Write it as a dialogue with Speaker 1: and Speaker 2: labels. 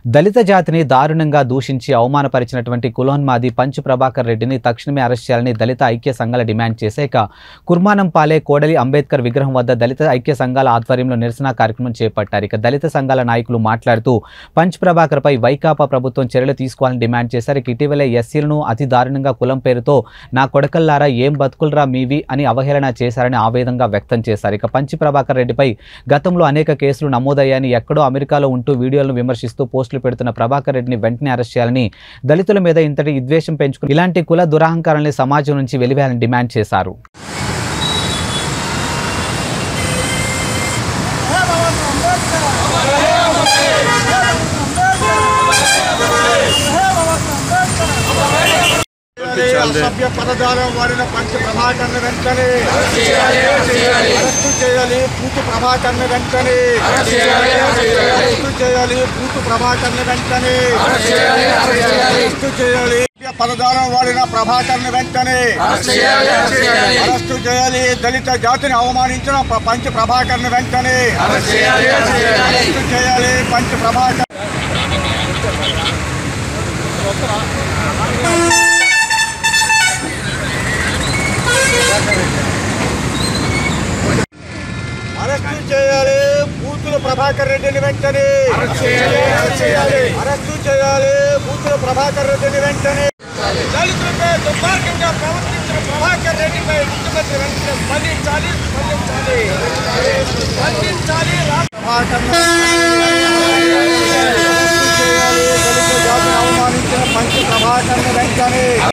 Speaker 1: దళిత జాతిని దారుణంగా దూషించి అవమానపరిచినటువంటి కులోన్మాది పంచు ప్రభాకర్ రెడ్డిని తక్షణమే అరెస్ట్ చేయాలని దళిత ఐక్య సంఘాల డిమాండ్ చేశాక కుర్మానం పాలే కోడలి అంబేద్కర్ విగ్రహం వద్ద దళిత ఐక్య సంఘాల ఆధ్వర్యంలో నిరసన కార్యక్రమం చేపట్టారు ఇక దళిత సంఘాల నాయకులు మాట్లాడుతూ పంచ్ ప్రభాకర్ పై వైకాపా ప్రభుత్వం చర్యలు తీసుకోవాలని డిమాండ్ చేశారు ఇక ఇటీవలే ఎస్సీలను అతి దారుణంగా కులం పేరుతో నా కొడకల్లారా ఏం బతుకులరా మీవి అని అవహేళన చేశారని ఆవేదంగా వ్యక్తం చేశారు ఇక పంచి ప్రభాకర్ రెడ్డిపై గతంలో అనేక కేసులు నమోదయ్యాయని ఎక్కడో అమెరికాలో ఉంటూ వీడియోలను విమర్శిస్తూ పోస్టులు పెడుతున్న ప్రభాకర్ రెడ్డిని వెంటనే అరెస్ట్ చేయాలని దళితుల మీద ఇంతటి విద్వేషం పెంచుకుని ఇలాంటి కుల దురహంకారాన్ని సమాజం నుంచి వెలివేయాలని డిమాండ్ చేశారు
Speaker 2: అసభ్య పదజాలం వాడిన పంచ ప్రభాకర్ని వెంటనే అరెస్టు చేయాలి పూర్తి ప్రభాకర్ని వెంటనే అరెస్టు చేయాలి పూర్తి ప్రభాకర్ని వెంటనే అరెస్టు చేయాలి అసభ్య పదజాలం వాడిన ప్రభాకర్ని వెంటనే అరెస్టు చేయాలి దళిత జాతిని అవమానించిన ప్ర- పంచ ప్రభాకర్ని వెంటనే అరెస్టు చేయాలి పంచ ప్రభాకర్ అరెస్టు చేయాలి బూతుల ప్రభాకర్ రెడ్డిని వెంటనే అరెస్టు చేయాలి బూతుల ప్రభాకర్ రెడ్డిని వెంటనే దళితులపై దుర్మార్గంగా ప్రవర్తించిన ప్రభాకర్ రెడ్డిపై ముఖ్యమంత్రి వెంటనే స్పందించాలి స్పందించాలి స్పందించాలి రాష్ట్ర ప్రభాకర్ అరెస్టు చేయాలి దళిత జాతిని అవమానించిన పంచ ప్రభాకర్ వెంటనే